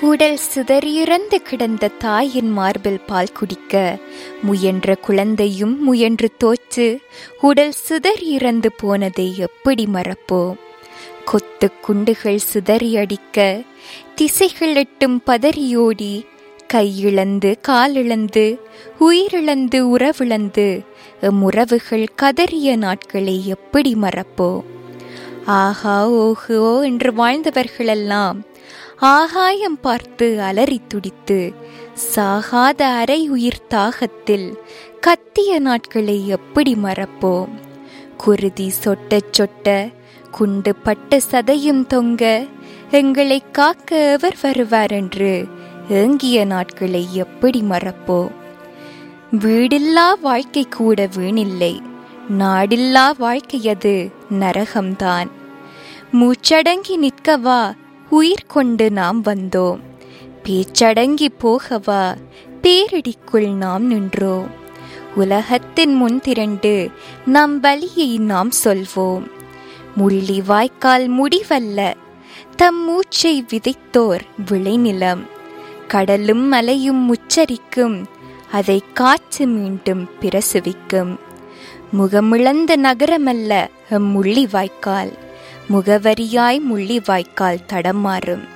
உடல் சிதறியிறந்து கிடந்த தாயின் மார்பில் பால் குடிக்க முயன்ற குழந்தையும் முயன்று தோற்று உடல் சிதறியிறந்து போனதை எப்படி மறப்போம் கொத்து குண்டுகள் சிதறியடிக்க திசைகள் எட்டும் பதறியோடி கையிழந்து காலிழந்து உயிரிழந்து உறவிழந்து எம் உறவுகள் கதறிய நாட்களை எப்படி மறப்போம் ஆஹா ஓஹோ என்று வாழ்ந்தவர்களெல்லாம் ஆகாயம் பார்த்து அலறி துடித்து சாகாத அரை உயிர் தாகத்தில் கத்திய நாட்களை எப்படி மறப்போம் குருதி சொட்ட சொட்ட குண்டு பட்ட சதையும் தொங்க எங்களை காக்க எவர் வருவார் என்று ஏங்கிய நாட்களை எப்படி மறப்போம் வீடில்லா வாழ்க்கை கூட வீணில்லை நாடில்லா வாழ்க்கையது நரகம்தான் மூச்சடங்கி நிற்கவா உயிர் கொண்டு நாம் வந்தோம் பேச்சடங்கி போகவா பேரிடிக்குள் நாம் நின்றோம் உலகத்தின் முன் திரண்டு நம் வழியை நாம் சொல்வோம் முள்ளி வாய்க்கால் முடிவல்ல தம் மூச்சை விதைத்தோர் விளைநிலம் கடலும் மலையும் உச்சரிக்கும் அதை காற்று மீண்டும் பிரசவிக்கும் முகமிழந்த நகரமல்ல எம் முள்ளி வாய்க்கால் முகவரியாய் முள்ளி வாய்க்கால் தடமாறும்